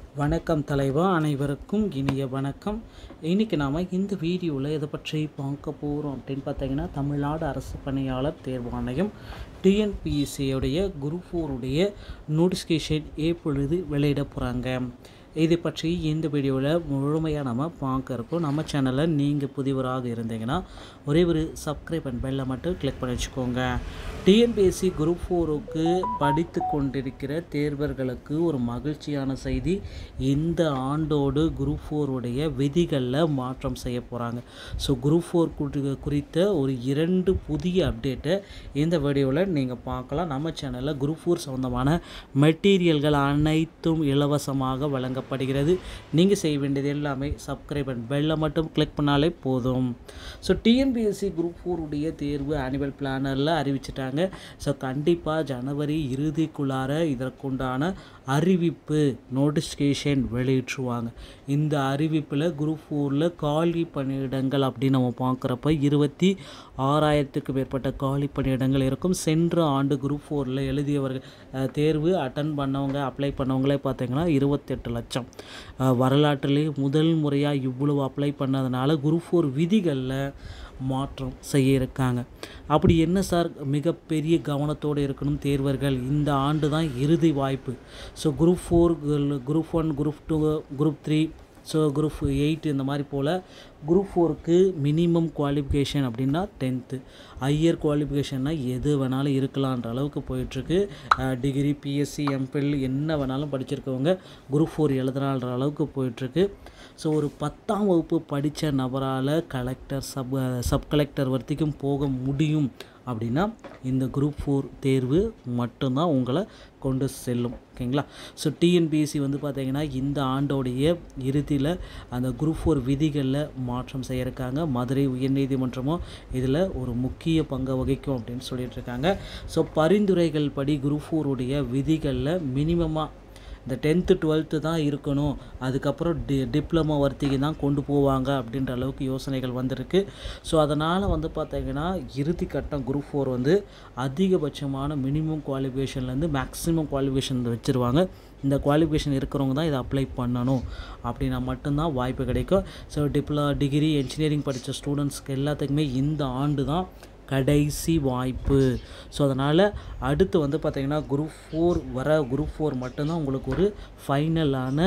வணக்கம் தலைவா அனைவருக்கும் இனிய வணக்கம் இன்றைக்கி நாம் இந்த வீடியோவில் இதை பற்றி பார்க்க போகிறோம் அப்படின்னு பார்த்தீங்கன்னா தமிழ்நாடு அரசு பணியாளர் தேர்வாணையம் டிஎன்பிஎஸ்சியுடைய குரூப் ஃபோருடைய நோட்டிஃபிகேஷன் எப்பொழுது வெளியிட போகிறாங்க இதை பற்றி இந்த வீடியோவில் முழுமையாக நம்ம பார்க்க இருக்கோம் நம்ம சேனலில் நீங்கள் புதியவராக இருந்தீங்கன்னா ஒரே ஒரு சப்ஸ்கிரைப் அண்ட் பெல்லை மட்டும் கிளிக் பண்ணி வச்சுக்கோங்க டிஎன்பிஎஸ்சி குரூப் ஃபோருக்கு படித்து கொண்டிருக்கிற தேர்வர்களுக்கு ஒரு மகிழ்ச்சியான செய்தி இந்த ஆண்டோடு குரூப் ஃபோருடைய விதிகளில் மாற்றம் செய்ய போகிறாங்க ஸோ குரூப் ஃபோர் குறித்த ஒரு இரண்டு புதிய அப்டேட்டை இந்த வீடியோவில் நீங்கள் பார்க்கலாம் நம்ம சேனலில் குரூப் ஃபோர் சம்மந்தமான மெட்டீரியல்கள் அனைத்தும் இலவசமாக வழங்கப்படுகிறது நீங்கள் செய்ய வேண்டியது எல்லாமே சப்ஸ்கிரைப் அண்ட் பெல்லை மட்டும் கிளிக் பண்ணாலே போதும் ஸோ டிஎன்பிஎஸ்சி குரூப் ஃபோருடைய தேர்வு ஆனுவல் பிளானரில் அறிவிச்சிட்டாங்க ஸோ கண்டிப்பாக ஜனவரி இறுதிக்குள்ளார இதற்குண்டான அறிவிப்பு நோட்டிஃபிகேஷன் வெளியிட்டுருவாங்க இந்த அறிவிப்பில் குரூப் ஃபோரில் காலி பணியிடங்கள் அப்படின்னு நம்ம பார்க்குறப்ப இருபத்தி ஆறாயிரத்துக்கு மேற்பட்ட காலி பணியிடங்கள் இருக்கும் சென்ற ஆண்டு குரூப் ஃபோரில் எழுதியவர்கள் அஹ், தேர்வு அட்டன் பண்ணவங்க அப்ளை பண்ணவங்களே பார்த்தீங்கன்னா இருபத்தெட்டு லட்சம் அஹ், வரலாற்றிலே முதல் முறையாக இவ்வளவு அப்ளை பண்ணதுனால குரூப் ஃபோர் விதிகளில் மாற்றம் செய்ய இருக்காங்க அப்படி என்ன சார் மிகப்பெரிய கவனத்தோடு இருக்கணும் தேர்வர்கள் இந்த ஆண்டு தான் இறுதி வாய்ப்பு so group four group one group two group three so group eight இந்த மாதிரி போல் குரூப் ஃபோருக்கு மினிமம் குவாலிஃபிகேஷன் அப்படின்னா டென்த்து ஹையர் குவாலிஃபிகேஷன்னா எது வேணாலும் இருக்கலான்ற அளவுக்கு போயிட்டுருக்கு டிகிரி பிஎஸ்சி எம்பில் என்ன வேணாலும் படிச்சிருக்கவங்க குரூப் ஃபோர் எழுதுனான்ற அளவுக்கு போயிட்டுருக்கு ஸோ ஒரு பத்தாம் வகுப்பு படித்த நபரால் கலெக்டர் சப் சப் கலெக்டர் வரைக்கும் போக முடியும் அப்படின்னா இந்த குரூப் ஃபோர் தேர்வு மட்டும்தான் உங்களை கொண்டு செல்லும் ஓகேங்களா ஸோ டிஎன்பிஎஸ்சி வந்து பார்த்தீங்கன்னா இந்த ஆண்டோடைய இறுதியில் அந்த குரூப் ஃபோர் விதிகளில் மாற்றம் செய்யிருக்காங்க மதுரை உயர்நீதிமன்றமும் இதில் ஒரு முக்கிய பங்கை வகிக்கும் அப்படின்னு சொல்லிட்டு இருக்காங்க ஸோ பரிந்துரைகள் படி குரூப் ஃபோருடைய விதிகளில் மினிமமாக இந்த டென்த்து டுவெல்த்து தான் இருக்கணும் அதுக்கப்புறம் டி டிப்ளமோ வர்த்திக்கு தான் கொண்டு போவாங்க அப்படின்ற அளவுக்கு யோசனைகள் வந்திருக்கு ஸோ அதனால் வந்து பார்த்தீங்கன்னா இறுதி கட்டம் குரூப் ஃபோர் வந்து அதிகபட்சமான மினிமம் குவாலிஃபிகேஷன்லேருந்து மேக்ஸிமம் குவாலிஃபிகேஷன் வச்சுருவாங்க இந்த குவாலிஃபிகேஷன் இருக்கிறவங்க தான் இதை அப்ளை பண்ணணும் அப்படின்னா மட்டும்தான் வாய்ப்பு கிடைக்கும் ஸோ டிப்ளோ டிகிரி என்ஜினியரிங் படித்த ஸ்டூடெண்ட்ஸ்க்கு எல்லாத்துக்குமே இந்த ஆண்டு தான் கடைசி வாய்ப்பு ஸோ அதனால் அடுத்து வந்து பார்த்திங்கன்னா குரூப் ஃபோர் வர குரூப் ஃபோர் மட்டும்தான் உங்களுக்கு ஒரு ஃபைனலான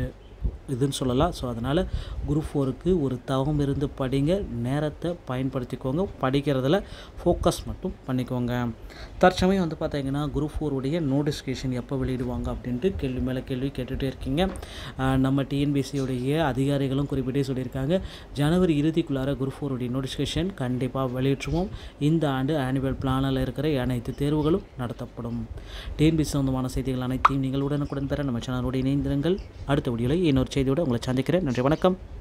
இதுன்னு சொல்லலாம் ஸோ அதனால் குரூப் ஃபோருக்கு ஒரு தவம் இருந்து படிங்க நேரத்தை பயன்படுத்திக்கோங்க படிக்கிறதுல ஃபோக்கஸ் மட்டும் பண்ணிக்கோங்க தற்சமயம் வந்து பார்த்தீங்கன்னா குரூப் ஃபோருடைய நோட்டிஃபிகேஷன் எப்போ வெளியிடுவாங்க அப்படின்ட்டு கேள்வி மேலே கேள்வி கேட்டுகிட்டே இருக்கீங்க ஆஹ் நம்ம டிஎன்பிசியோடைய அதிகாரிகளும் குறிப்பிட்டே சொல்லியிருக்காங்க ஜனவரி இறுதிக்குள்ளார குரூப் ஃபோருடைய நோட்டிஃபிகேஷன் கண்டிப்பாக வெளியிட்டுருவோம் இந்த ஆண்டு ஆனுவல் பிளானில் இருக்கிற அனைத்து தேர்வுகளும் நடத்தப்படும் டிஎன்பிசி சொந்தமான செய்திகள் அனைத்தையும் நீங்கள் உடனுக்குடன் பெற நம்ம சேனலோடு இணைந்திருங்கள் அடுத்த வீடியோவில் இன்னொரு செய்தியோடு உங்களை சந்திக்கிறேன் நன்றி வணக்கம்